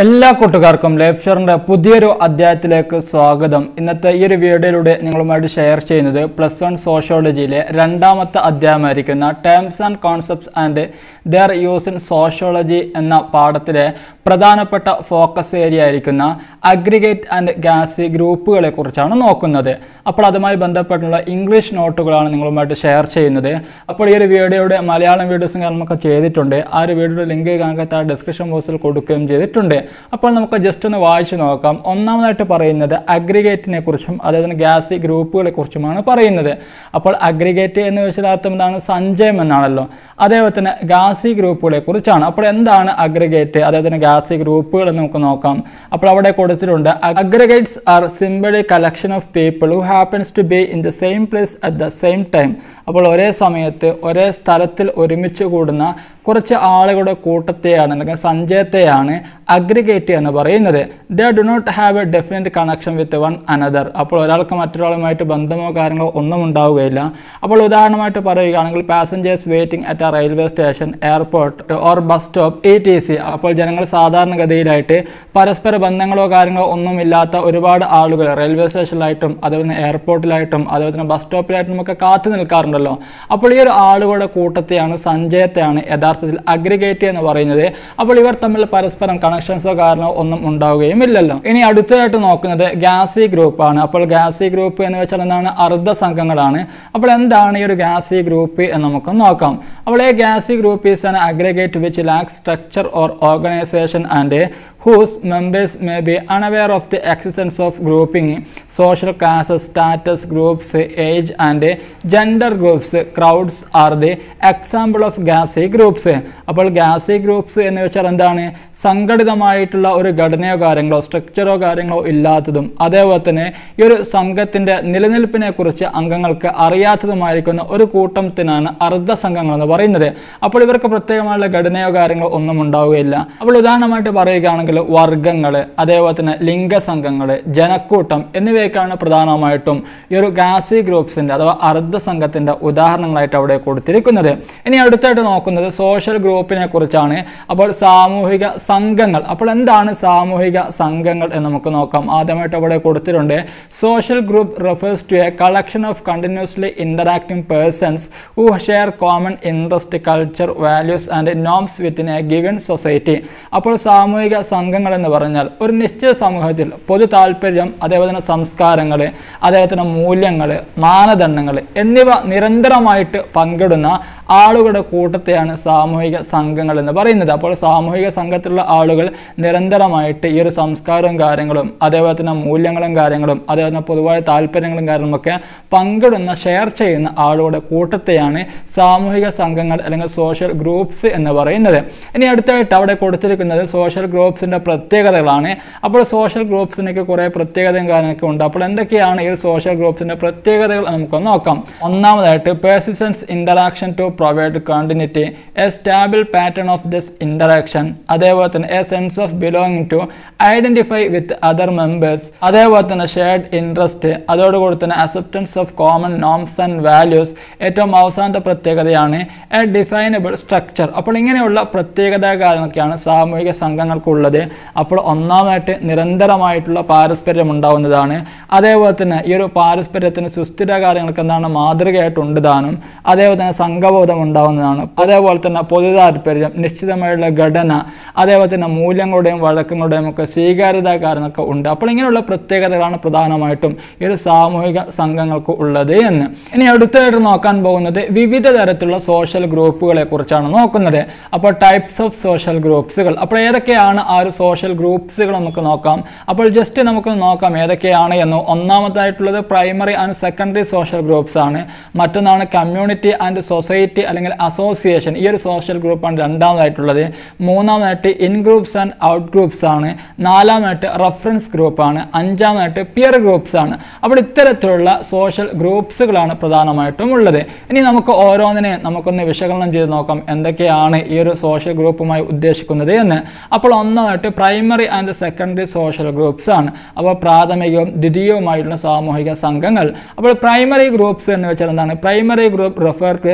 എല്ലാ കൂട്ടുകാർക്കും ലൈഫ് ഷെയറിന്റെ പുതിയൊരു അധ്യായത്തിലേക്ക് സ്വാഗതം ഇന്നത്തെ ഈ ഒരു വീഡിയോയിലൂടെ നിങ്ങളുമായിട്ട് ഷെയർ ചെയ്യുന്നത് പ്ലസ് വൺ സോഷ്യോളജിയിലെ രണ്ടാമത്തെ അധ്യായമായിരിക്കുന്ന terms and concepts and their use in sociology എന്ന പാഠത്തിലെ പ്രധാനപ്പെട്ട ഫോക്കസ് ഏരിയ ആയിരിക്കുന്ന അഗ്രിഗേറ്റ് ആൻഡ് ഗാസി ഗ്രൂപ്പുകളെ കുറിച്ചാണ് നോക്കുന്നത് അപ്പോൾ അതുമായി ബന്ധപ്പെട്ടുള്ള ഇംഗ്ലീഷ് നോട്ടുകളാണ് നിങ്ങളുമായിട്ട് ഷെയർ ചെയ്യുന്നത് അപ്പോൾ ഈ ഒരു വീഡിയോയുടെ മലയാളം വീഡിയോസും കാര്യങ്ങളൊക്കെ ചെയ്തിട്ടുണ്ട് ആ ഒരു വീഡിയോയുടെ ലിങ്ക് കാണാത്ത ഡിസ്ക്രിപ്ഷൻ ബോക്സിൽ കൊടുക്കുകയും ചെയ്തിട്ടുണ്ട് അപ്പോൾ നമുക്ക് ജസ്റ്റ് ഒന്ന് വായിച്ചു നോക്കാം ഒന്നാമതായിട്ട് പറയുന്നത് അഗ്രിഗേറ്റിനെ കുറിച്ചും അതേപോലെ ഗ്യാസി ഗ്രൂപ്പുകളെ കുറിച്ചുമാണ് പറയുന്നത് അപ്പോൾ അഗ്രിഗേറ്റ് എന്ന് വെച്ചാൽ അർത്ഥം എന്താണ് സഞ്ചയം എന്നാണല്ലോ അതേപോലെ തന്നെ ഗാസി ഗ്രൂപ്പുകളെ കുറിച്ചാണ് അപ്പോൾ എന്താണ് അഗ്രിഗേറ്റ് അതേപോലെ തന്നെ ഗാസി ഗ്രൂപ്പുകൾ എന്ന് നമുക്ക് നോക്കാം അപ്പോൾ അവിടെ കൊടുത്തിട്ടുണ്ട് aggregates are simply collection of people who happens to be in the same place at the same time അപ്പോൾ ഒരേ സമയത്ത് ഒരേ സ്ഥലത്തിൽ ഒരുമിച്ച് കൂടുന്ന കുറച്ച് ആളുകളുടെ കൂട്ടത്തെയാണ് അല്ലെങ്കിൽ സഞ്ചയത്തെയാണ് അഗ്രിഗേറ്റ് എന്ന് പറയുന്നത് they do not have a definite connection with one another അപ്പോൾ ഒരാൾക്ക് മറ്റൊരാളുമായിട്ട് ബന്ധമോ കാര്യങ്ങളോ ഒന്നും ഉണ്ടാവുകയില്ല അപ്പോൾ ഉദാഹരണമായിട്ട് പറയുകയാണെങ്കിൽ passengers waiting at a railway station airport or bus stop E T C അപ്പോൾ ജനങ്ങൾ സാധാരണഗതിയിലായിട്ട് പരസ്പര ബന്ധങ്ങളോ കാര്യങ്ങളോ ഒന്നുമില്ലാത്ത ഒരുപാട് ആളുകൾ റെയിൽവേ സ്റ്റേഷനിലായിട്ടും അതുപോലെ തന്നെ എയർപോർട്ടിലായിട്ടും അതുപോലെ തന്നെ ബസ് സ്റ്റോപ്പിലായിട്ടും ഒക്കെ കാത്തു നിൽക്കാറുണ്ടല്ലോ അപ്പോൾ ഈ ഒരു ആളുകളുടെ കൂട്ടത്തെയാണ് സഞ്ചയത്തെയാണ് യഥാർത്ഥത്തിൽ അഗ്രിഗേറ്റ് എന്ന് പറയുന്നത് അപ്പോൾ ഇവർ തമ്മിൽ പരസ്പരം കണക്ഷൻസോ കാരണമോ ഒന്നും ഉണ്ടാവുകയും ഇല്ലല്ലോ ഇനി അടുത്തതായിട്ട് നോക്കുന്നത് ഗാസി ഗ്രൂപ്പാണ് അപ്പോൾ ഗാസി ഗ്രൂപ്പ് എന്ന് വെച്ചാൽ എന്താണ് അർദ്ധ സംഘങ്ങളാണ് അപ്പോൾ എന്താണ് ഈ ഒരു ഗാസി ഗ്രൂപ്പ് എന്ന് നമുക്ക് നോക്കാം അപ്പോൾ ഈ quasi group is an aggregate which lack structure or organisation and whose members may be unaware of the existence of grouping, social classes, status groups, age and gender groups, crowds are the example of gassy groups. അപ്പോൾ Ghazi groups എന്ന് വെച്ചാൽ എന്താണ് സംഘടിതമായിട്ടുള്ള ഒരു ഘടനയോ കാര്യങ്ങളോ സ്ട്രക്ചറോ കാര്യങ്ങളോ ഇല്ലാത്തതും അതേപോലെ തന്നെ ഈ ഒരു സംഘത്തിന്റെ നിലനിൽപ്പിനെ കുറിച്ച് അംഗങ്ങൾക്ക് അറിയാത്തതുമായിരിക്കുന്ന ഒരു കൂട്ടത്തിനാണ് അർദ്ധ സംഘങ്ങൾ എന്ന് പറയുന്നത് അപ്പോൾ ഇവർക്ക് പ്രത്യേകമായുള്ള ഘടനയോ കാര്യങ്ങളോ ഒന്നും ഉണ്ടാവുകയില്ല അപ്പോൾ ഉദാഹരണമായിട്ട് പറയുകയാണെങ്കിൽ വർഗങ്ങൾ അതേപോലെ തന്നെ ലിംഗസംഘങ്ങൾ ജനക്കൂട്ടം എന്നിവയൊക്കെയാണ് പ്രധാനമായിട്ടും ഈ ഒരു ഗാസി ഗ്രൂപ്പ്സിന്റെ അഥവാ അർദ്ധ സംഘത്തിന്റെ ഉദാഹരണങ്ങളായിട്ട് അവിടെ കൊടുത്തിരിക്കുന്നത് ഇനി അടുത്തായിട്ട് നോക്കുന്നത് സോഷ്യൽ ഗ്രൂപ്പിനെ കുറിച്ചാണ് അപ്പോൾ സാമൂഹിക സംഘങ്ങൾ അപ്പോൾ എന്താണ് സാമൂഹിക സംഘങ്ങൾ എന്ന് നമുക്ക് നോക്കാം ആദ്യമായിട്ട് അവിടെ കൊടുത്തിട്ടുണ്ട് social group refers to a collection of continuously interacting persons who share common interest culture values and norms within a given society അപ്പോൾ സാമൂഹിക സംഘങ്ങൾ എന്ന് പറഞ്ഞാൽ ഒരു നിശ്ചിത സമൂഹത്തിൽ പൊതു താല്പര്യം അതേപോലെ തന്നെ സംസ്കാരങ്ങൾ അതേപോലെ തന്നെ മൂല്യങ്ങൾ മാനദണ്ഡങ്ങൾ എന്നിവ നിരന്തരമായിട്ട് പങ്കിടുന്ന ആളുകളുടെ കൂട്ടത്തെയാണ് സാമൂഹിക സംഘങ്ങൾ എന്ന് പറയുന്നത് അപ്പോൾ സാമൂഹിക സംഘത്തിലുള്ള ആളുകൾ നിരന്തരമായിട്ട് ഈ ഒരു സംസ്കാരവും കാര്യങ്ങളും അതേപോലെ തന്നെ മൂല്യങ്ങളും കാര്യങ്ങളും അതേപോലെ തന്നെ പൊതുവായ താല്പര്യങ്ങളും കാര്യങ്ങളൊക്കെ പങ്കിടുന്ന ഷെയർ ചെയ്യുന്ന ആളുകളുടെ കൂട്ടത്തെയാണ് സാമൂഹിക സംഘങ്ങൾ അല്ലെങ്കിൽ സോഷ്യൽ ഗ്രൂപ്പ്സ് എന്ന് പറയുന്നത് ഇനി അടുത്തായിട്ട് അവിടെ കൊടുത്തിരിക്കുന്നത് സോഷ്യൽ ഗ്രൂപ്പ്സിന്റെ പ്രത്യേകതകളാണ് അപ്പോൾ സോഷ്യൽ ഗ്രൂപ്പ്സിനൊക്കെ കുറേ പ്രത്യേകതയും കാര്യങ്ങളൊക്കെ ഉണ്ട് അപ്പോൾ എന്തൊക്കെയാണ് ഈ സോഷ്യൽ ഗ്രൂപ്പ്സിന്റെ പ്രത്യേകതകൾ നമുക്ക് നോക്കാം ഒന്നാമതായിട്ട് persistence interaction to provide continuity a stable pattern of this interaction അതേപോലെ തന്നെ a sense of belonging to identify with other members അതേപോലെ തന്നെ ഷെയർഡ് ഇൻട്രസ്റ്റ് അതോടുകൂടി തന്നെ acceptance of common norms and values ഏറ്റവും അവസാനത്തെ പ്രത്യേകതയാണ് എ ഡിഫൈനബിൾ സ്ട്രക്ചർ അപ്പോൾ ഇങ്ങനെയുള്ള പ്രത്യേകത കാര്യങ്ങളൊക്കെയാണ് സാമൂഹിക സംഘങ്ങൾക്കുള്ളത് അപ്പോൾ ഒന്നാമതായിട്ട് നിരന്തരമായിട്ടുള്ള പാരസ്പര്യം ഉണ്ടാവുന്നതാണ് അതേപോലെ തന്നെ ഈ ഒരു പാരസ്പര്യത്തിന് സുസ്ഥിര കാര്യങ്ങൾക്ക് എന്താണ് മാതൃകയായിട്ടുണ്ട് താനും അതേപോലെ തന്നെ സംഘബോധം ഉണ്ടാവുന്നതാണ് അതേപോലെ തന്നെ പൊതു താല്പര്യം നിശ്ചിതമായുള്ള ഘടന അതേപോലെ തന്നെ മൂല്യങ്ങളുടെയും വഴക്കങ്ങളുടെയും ഒക്കെ സ്വീകാര്യത കാര്യങ്ങളൊക്കെ ഉണ്ട് അപ്പോൾ ഇങ്ങനെയുള്ള പ്രത്യേകതകളാണ് പ്രധാനമായിട്ടും ഈ ഒരു സാമൂഹിക സംഘങ്ങൾക്ക് ഉള്ളത് എന്ന് ഇനി അടുത്തായിട്ട് നോക്കാൻ പോകുന്നത് വിവിധ തരത്തിലുള്ള സോഷ്യൽ ഗ്രൂപ്പുകളെ കുറിച്ചാണ് നോക്കുന്നത് അപ്പോൾ ടൈപ്സ് ഓഫ് സോഷ്യൽ ഗ്രൂപ്പ്സുകൾ അപ്പോൾ ഏതൊക്കെയാണ് ആ ഒരു സോഷ്യൽ ഗ്രൂപ്പ്സുകൾ നമുക്ക് നോക്കാം അപ്പോൾ ജസ്റ്റ് നമുക്ക് നോക്കാം ഏതൊക്കെയാണ് എന്ന് ഒന്നാമതായിട്ടുള്ളത് primary and secondary social groups ആണ് മറ്റൊന്നാണ് കമ്മ്യൂണിറ്റി ആൻഡ് സൊസൈറ്റി അല്ലെങ്കിൽ അസോസിയേഷൻ ഈ ഒരു സോഷ്യൽ ഗ്രൂപ്പാണ് രണ്ടാമതായിട്ടുള്ളത് മൂന്നാമതായിട്ട് in groups and out groups ആണ് നാലാമതായിട്ട് റെഫറൻസ് ഗ്രൂപ്പാണ് അഞ്ചാമതായിട്ട് പിയർ ഗ്രൂപ്പ്സ് ആണ് അപ്പോൾ ഇത്തരത്തിലുള്ള സോഷ്യൽ ഗ്രൂപ്പ്സുകളാണ് പ്രധാനമായിട്ടും ഉള്ളത് ഇനി നമുക്ക് ഓരോന്നിനെ നമുക്കൊന്ന് വിശകലനം ചെയ്ത് നോക്കാം എന്തൊക്കെയാണ് ഈ ഒരു സോഷ്യൽ ഗ്രൂപ്പുമായി ഉദ്ദേശിക്കുന്നത് എന്ന് അപ്പോൾ ഒന്നാമതായിട്ട് primary and secondary social groups ആണ് അപ്പോൾ പ്രാഥമികവും ദ്വിതീയവുമായിട്ടുള്ള സാമൂഹിക സംഘങ്ങൾ അപ്പോൾ പ്രൈമറി ഗ്രൂപ്പ്സ് എന്ന് വെച്ചാൽ എന്താണ് primary group refer to a small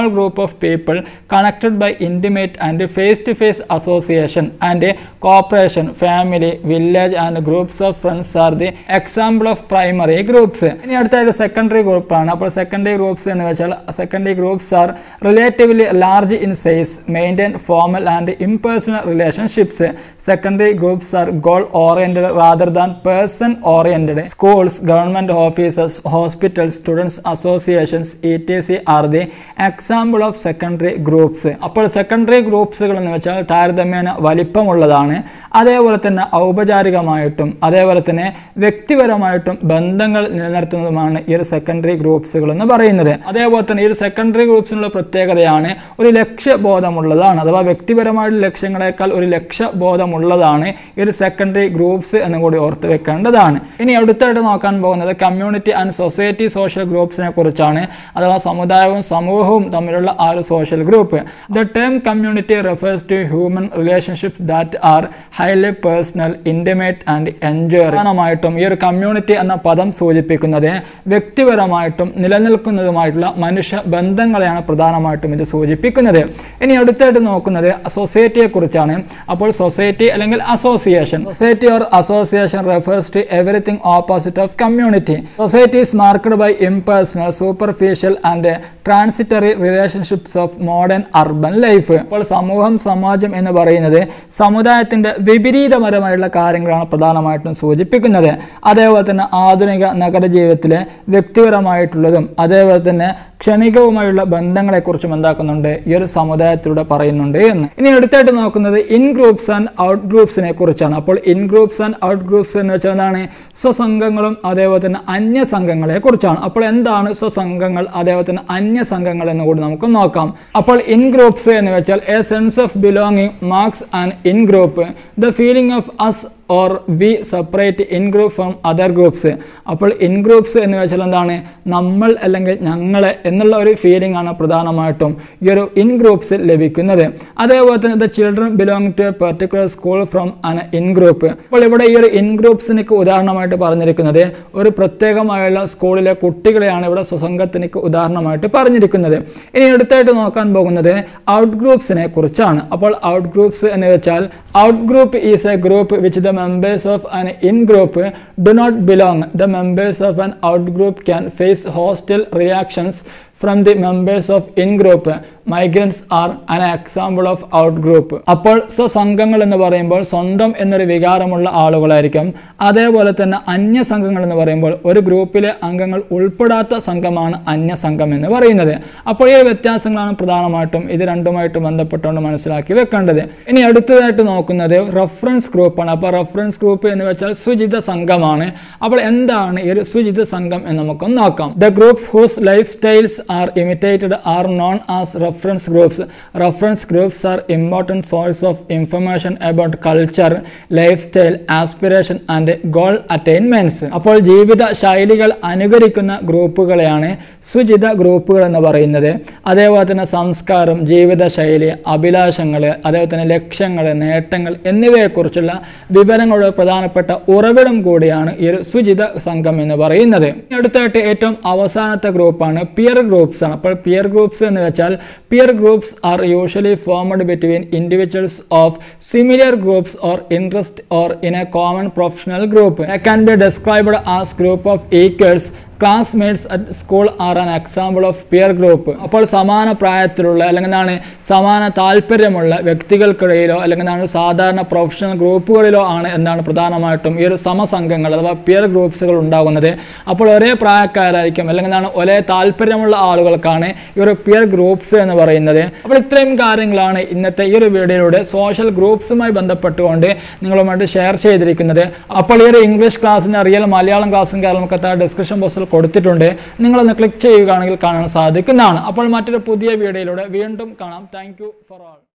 small group of people connected by intimate and face-to-face association and cooperation, family, village and groups of friends are the example of primary groups. ഇനി അടുത്തായിട്ട് secondary group ആണ് അപ്പോൾ secondary groups എന്ന് വെച്ചാൽ secondary groups are relatively large in size maintain formal and impersonal relationships secondary groups are goal oriented rather than person oriented schools government offices hospital students associations E T C are the example of secondary groups അപ്പോൾ secondary ഗ്രൂപ്പ്സുകൾ എന്ന് വെച്ചാൽ താരതമ്യേന വലിപ്പമുള്ളതാണ് അതേപോലെ തന്നെ ഔപചാരികമായിട്ടും അതേപോലെ തന്നെ വ്യക്തിപരമായിട്ടും ബന്ധങ്ങൾ നിലനിർത്തുന്നതുമാണ് ഈ ഒരു സെക്കൻഡറി ഗ്രൂപ്പ്സുകൾ എന്ന് പറയുന്നത് അതേപോലെ തന്നെ ഈ ഒരു സെക്കൻഡറി ഗ്രൂപ്പ്സിനുള്ള പ്രത്യേകതയാണ് ഒരു ലക്ഷ്യബോധമുള്ളതാണ് അഥവാ വ്യക്തിപരമായിട്ടുള്ള ലക്ഷ്യങ്ങളെക്കാൾ ഒരു ലക്ഷ്യബോധമുള്ളതാണ് ഈ ഒരു സെക്കൻഡറി ഗ്രൂപ്പ്സ് എന്നും കൂടി ഓർത്ത് വെക്കേണ്ടതാണ് ഇനി അടുത്തായിട്ട് നോക്കാൻ പോകുന്നത് കമ്മ്യൂണിറ്റി ആൻഡ് സൊസൈറ്റി സോഷ്യൽ ഗ്രൂപ്പ്സിനെ കുറിച്ചാണ് അഥവാ സമുദായവും സമൂഹവും തമ്മിലുള്ള ആ ഒരു social group the term community refers to human relationships that are highly personal intimate and enjoy പ്രധാനമായിട്ടും ഈ ഒരു കമ്മ്യൂണിറ്റി എന്ന പദം സൂചിപ്പിക്കുന്നത് വ്യക്തിപരമായിട്ടും നിലനിൽക്കുന്നതുമായിട്ടുള്ള മനുഷ്യ ബന്ധങ്ങളെയാണ് പ്രധാനമായിട്ടും ഇത് സൂചിപ്പിക്കുന്നത് ഇനി അടുത്തായിട്ട് നോക്കുന്നത് സൊസൈറ്റിയെ കുറിച്ചാണ് അപ്പോൾ സൊസൈറ്റി അല്ലെങ്കിൽ association society or association refers to everything opposite of community society is marked by impersonal, superficial and transitory relationships of modern urban life അപ്പോൾ സമൂഹം സമാജം എന്ന് പറയുന്നത് സമുദായത്തിന്റെ വിപരീതപരമായിട്ടുള്ള കാര്യങ്ങളാണ് പ്രധാനമായിട്ടും സൂചിപ്പിക്കുന്നത് അതേപോലെ തന്നെ ആധുനിക നഗര ജീവിതത്തിലെ വ്യക്തിപരമായിട്ടുള്ളതും അതേപോലെ തന്നെ ക്ഷണികവുമായുള്ള ബന്ധങ്ങളെക്കുറിച്ചും എന്താക്കുന്നുണ്ട് ഈ ഒരു സമുദായത്തിലൂടെ പറയുന്നുണ്ട് എന്ന് ഇനി അടുത്തായിട്ട് നോക്കുന്നത് ഇൻ ഗ്രൂപ്പ്സ് ആൻഡ് ഔട്ട് ഗ്രൂപ്പ്സിനെ കുറിച്ചാണ് അപ്പോൾ in groups and out groups എന്ന് വെച്ചാൽ എന്താണ് സ്വസംഘങ്ങളും അതേപോലെ തന്നെ അന്യ സംഘങ്ങളെ കുറിച്ചാണ് അപ്പോൾ എന്താണ് സ്വസംഘങ്ങൾ അതേപോലെ തന്നെ അന്യ സംഘങ്ങൾ എന്ന് കൂടി നമുക്ക് നോക്കാം അപ്പോൾ ഇൻ ഗ്രൂപ്പ്സ് എന്ന് വെച്ചാൽ a sense of belonging marks and in group the feeling of us or we separate in group from other groups അപ്പോൾ ഇൻ ഗ്രൂപ്പ്സ് എന്ന് വെച്ചാൽ എന്താണ് നമ്മൾ അല്ലെങ്കിൽ ഞങ്ങളെ എന്നുള്ള ഒരു ഫീലിംഗ് ആണ് പ്രധാനമായിട്ടും ഈ ഒരു ഇൻ ഗ്രൂപ്പ്സിൽ ലഭിക്കുന്നത് അതേപോലെ തന്നെ the children belong to a particular school from an in group അപ്പോൾ ഇവിടെ ഈ ഒരു ഇൻ ഗ്രൂപ്പ്സിനൊക്കെ ഉദാഹരണമായിട്ട് പറഞ്ഞിരിക്കുന്നത് ഒരു പ്രത്യേകമായുള്ള സ്കൂളിലെ കുട്ടികളെയാണ് ഇവിടെ സ്വസംഘത്തിനൊക്കെ ഉദാഹരണമായിട്ട് പറഞ്ഞിരിക്കുന്നത് ഇനി അടുത്തായിട്ട് നോക്കാൻ പോകുന്നത് ഔട്ട് ഗ്രൂപ്പ്സിനെ കുറിച്ചാണ് അപ്പോൾ ഔട്ട് ഗ്രൂപ്പ്സ് എന്ന് വെച്ചാൽ out group is a group which the members of an in-group do not belong. The members of an out-group can face hostile reactions from the members of in-group. Migrants are an example of out-group. അപ്പോൾ സ്വസംഘങ്ങൾ എന്ന് പറയുമ്പോൾ സ്വന്തം എന്നൊരു വികാരമുള്ള ആളുകളായിരിക്കും അതേപോലെ തന്നെ അന്യ സംഘങ്ങൾ എന്ന് പറയുമ്പോൾ ഒരു ഗ്രൂപ്പിലെ അംഗങ്ങൾ ഉൾപ്പെടാത്ത സംഘമാണ് അന്യ സംഘം എന്ന് പറയുന്നത് അപ്പോൾ ഈ വ്യത്യാസങ്ങളാണ് പ്രധാനമായിട്ടും ഇത് രണ്ടുമായിട്ട് ബന്ധപ്പെട്ടുകൊണ്ട് മനസ്സിലാക്കി വെക്കേണ്ടത് ഇനി അടുത്തതായിട്ട് നോക്കുന്നത് റെഫറൻസ് ഗ്രൂപ്പാണ് അപ്പോൾ റെഫറൻസ് ഗ്രൂപ്പ് എന്ന് വെച്ചാൽ സുജിത സംഘമാണ് അപ്പോൾ എന്താണ് ഈ ഒരു സുജിത സംഘം എന്ന് നമുക്ക് നോക്കാം the groups whose life styles are imitated are known as reference groups. Reference groups are important source of information about culture, lifestyle, aspiration and goal attainments. അപ്പോൾ ജീവിത ശൈലികൾ അനുകരിക്കുന്ന ഗ്രൂപ്പുകളെയാണ് സുജിത ഗ്രൂപ്പുകൾ എന്ന് പറയുന്നത് അതേപോലെ തന്നെ സംസ്കാരം ജീവിതശൈലി അഭിലാഷങ്ങൾ അതേപോലെ തന്നെ ലക്ഷ്യങ്ങൾ നേട്ടങ്ങൾ എന്നിവയെക്കുറിച്ചുള്ള വിവരങ്ങളുടെ പ്രധാനപ്പെട്ട ഉറവിടം കൂടിയാണ് ഈ ഒരു സുജിത സംഘം എന്ന് പറയുന്നത് ഇനി അടുത്തായിട്ട് ഏറ്റവും അവസാനത്തെ ഗ്രൂപ്പാണ് പിയർ ഗ്രൂപ്പ്സ് ആണ് അപ്പോൾ പിയർ ഗ്രൂപ്പ്സ് എന്ന് വെച്ചാൽ peer groups are usually formed between individuals of similar groups or interest or in a common professional group can be described as group of equals classmates at school are an example of peer group അപ്പോൾ സമാന പ്രായത്തിലുള്ള അല്ലെങ്കിൽ എന്താണ് സമാന താല്പര്യമുള്ള വ്യക്തികൾക്കിടയിലോ അല്ലെങ്കിൽ എന്താണ് സാധാരണ പ്രൊഫഷണൽ ഗ്രൂപ്പുകളിലോ ആണ് എന്താണ് പ്രധാനമായിട്ടും ഈ ഒരു സമസംഘങ്ങൾ അഥവാ പിയർ ഗ്രൂപ്പ്സുകൾ ഉണ്ടാകുന്നത് അപ്പോൾ ഒരേ പ്രായക്കാരായിരിക്കും അല്ലെങ്കിൽ എന്താണ് ഒരേ താല്പര്യമുള്ള ആളുകൾക്കാണ് ഈ ഒരു പിയർ ഗ്രൂപ്പ്സ് എന്ന് പറയുന്നത് അപ്പോൾ ഇത്രയും കാര്യങ്ങളാണ് ഇന്നത്തെ ഈ ഒരു വീഡിയോയിലൂടെ സോഷ്യൽ ഗ്രൂപ്പ്സുമായി ബന്ധപ്പെട്ടുകൊണ്ട് നിങ്ങളുമായിട്ട് ഷെയർ ചെയ്തിരിക്കുന്നത് അപ്പോൾ ഈ ഒരു ഇംഗ്ലീഷ് ക്ലാസ്സിൻ്റെ റിയൽ മലയാളം ക്ലാസ്സും കാര്യങ്ങളൊക്കെ താഴെ ഡിസ്ക്രിപ്ഷൻ ബോക്സിൽ കൊടുത്തിട്ടുണ്ട് നിങ്ങളൊന്ന് ക്ലിക്ക് ചെയ്യുകയാണെങ്കിൽ കാണാൻ സാധിക്കുന്നതാണ് അപ്പോൾ മറ്റൊരു പുതിയ വീഡിയോയിലൂടെ വീണ്ടും കാണാം താങ്ക് ഫോർ ആൾ